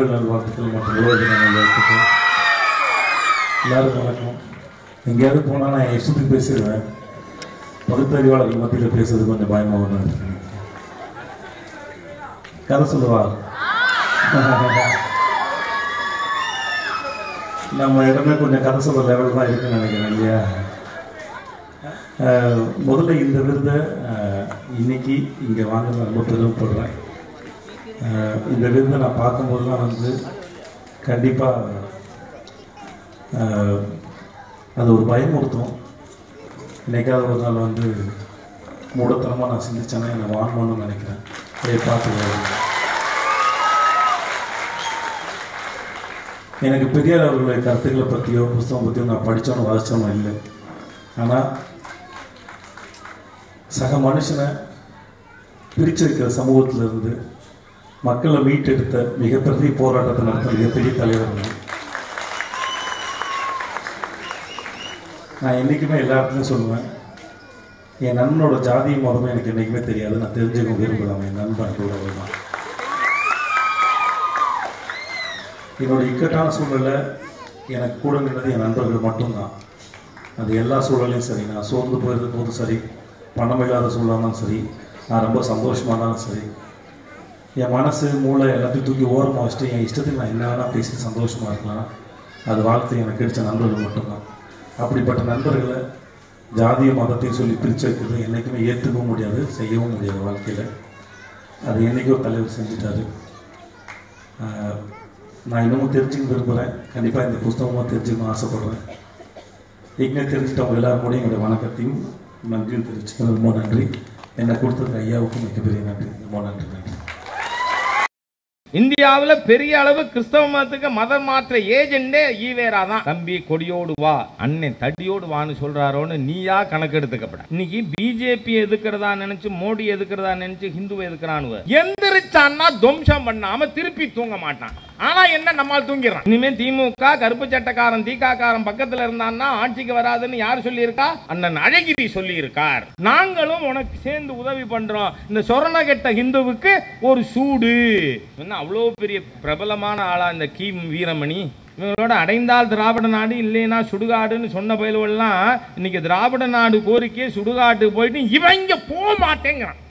பொங்கல் நல்வாழ்த்துக்கள் மற்றும் உழவர் தின நல்வாழ்த்துக்கள் எல்லாருக்கும் வணக்கம் எங்கேயாவது போனால் நான் என் இஷ்டத்துக்கு பேசிடுவேன் பகுத்தறிவாளர்கள் மத்தியில் பேசுறது கொஞ்சம் பயமாக தான் இருக்கு எனக்கு. கதை சொல்லுவா நம்ம இடமே கொஞ்சம் கதை சொல்ற லெவல் தான் இருக்குன்னு நினைக்கிறேன் இல்லையா அஹ், முதல்ல இந்த விருதை அஹ், இன்னைக்கு இங்கே வாங்க நான் ரொம்ப பெருமைப்படுறேன் அஹ், இந்த விருதை நான் பார்க்கும்போதெல்லாம் வந்து கண்டிப்பாக அது ஒரு பயமுறுத்தும் என்னைக்காவது ஒரு நாள் வந்து மூடத்தனமாக நான் சிந்திச்சேன்னா என்னை வாங்கணும்னு நினைக்கிறேன் அதை பார்த்து எனக்கு பெரியார் அவர்களுடைய கருத்துக்களை பற்றியோ புஸ்தகம் பற்றியோ நான் படித்தோன்னு வாசித்தோன்னு இல்லை ஆனால் சக மனுஷனை பிரிச்சு வைக்கிற சமூகத்துல இருந்து மக்களை மீட்டெடுத்த மிகப்பெரிய போராட்டத்தை நடத்த மிகப்பெரிய தலைவர் அவர். நான் என்றைக்குமே எல்லா இடத்துலையும் சொல்லுவேன் என் நண்பனோட ஜாதியும் மதமும் எனக்கு என்றைக்குமே தெரியாது நான் தெரிஞ்சுக்க விரும்புகிறேன் என் நண்பன் கூட வருவான் என்னோட இக்கட்டான சூழல்ல எனக்கு கூட நின்றது என் நண்பர்கள் மட்டும்தான் அது எல்லா சூழலையும் சரி நான் சோர்ந்து போயிருக்கும் போதும் சரி பணம் இல்லாத சூழலாலும் சரி நான் ரொம்ப சந்தோஷமா இருந்தாலும் சரி என் மனசு மூளை எல்லாத்தையும் தூக்கி ஓரமாக வச்சுட்டு என் இஷ்டத்துக்கு நான் என்ன வேணால் பேசி சந்தோஷமா இருக்கலாம் அது வாழ்த்து எனக்கு கிடைச்ச நண்பர்கள் மட்டும்தான் அப்படிப்பட்ட நண்பர்களை ஜாதிய மதத்தையும் சொல்லி பிரித்து வைக்கிறது என்றைக்குமே ஏற்றுக்கவும் முடியாது செய்யவும் முடியாது வாழ்க்கையில் அது என்றைக்கோ தலைவர் செஞ்சுட்டாரு ஆஹ், நான் இன்னமும் தெரிஞ்சுக்க விரும்புகிறேன் கண்டிப்பாக இந்த புஸ்தகமாக தெரிஞ்சுக்கணும்னு ஆசைப்படுறேன் ஏற்கனவே தெரிஞ்சுட்டவங்க எல்லாரும் கூட என்னுடைய வணக்கத்தையும் நன்றியும் தெரிவிச்சுக்கிறேன் ரொம்ப நன்றி என்னை கொடுத்ததுக்கு ஐயாவுக்கும் மிகப்பெரிய நன்றி ரொம்ப நன்றி நன்றி இந்தியாவுல பெரிய அளவு கிறிஸ்தவ மதத்துக்கு மத மாற்ற ஏஜெண்டே ஈவேரா தான் தம்பி கொடியோடு வா அண்ணன் தடியோடு வான்னு சொல்றாரோன்னு நீயா கணக்கு எடுத்துக்கப்பட இன்னைக்கு பிஜேபி எதுக்குறதா நினைச்சு மோடி எதுக்குறதா நினைச்சு ஹிந்துவை எதுக்குறானுவ எந்திரிச்சான்னா துவம்சம் பண்ணாம திருப்பி தூங்க மாட்டான் ஆனா என்ன நம்மால் தூங்கிடுறான் இனிமே திமுக கருப்பு சட்டக்காரன் தீகாக்காரன் பக்கத்துல இருந்தான்னா ஆட்சிக்கு வராதுன்னு யார் சொல்லியிருக்கா அண்ணன் அழகிரி சொல்லி இருக்கார் நாங்களும் உனக்கு சேர்ந்து உதவி பண்றோம் இந்த சொரண கெட்ட ஹிந்துவுக்கு ஒரு சூடு என்ன அவ்வளோ பெரிய பிரபலமான ஆளா இந்த கி வீரமணி இவங்களோட அடைந்தால் திராவிட நாடு இல்லைன்னா சுடுகாடுன்னு சொன்ன பயிலவெல்லாம் இன்னைக்கு திராவிட நாடு கோரிக்கையை சுடுகாட்டுக்கு போயிட்டு இவன் இங்க போக மாட்டேங்கிறான்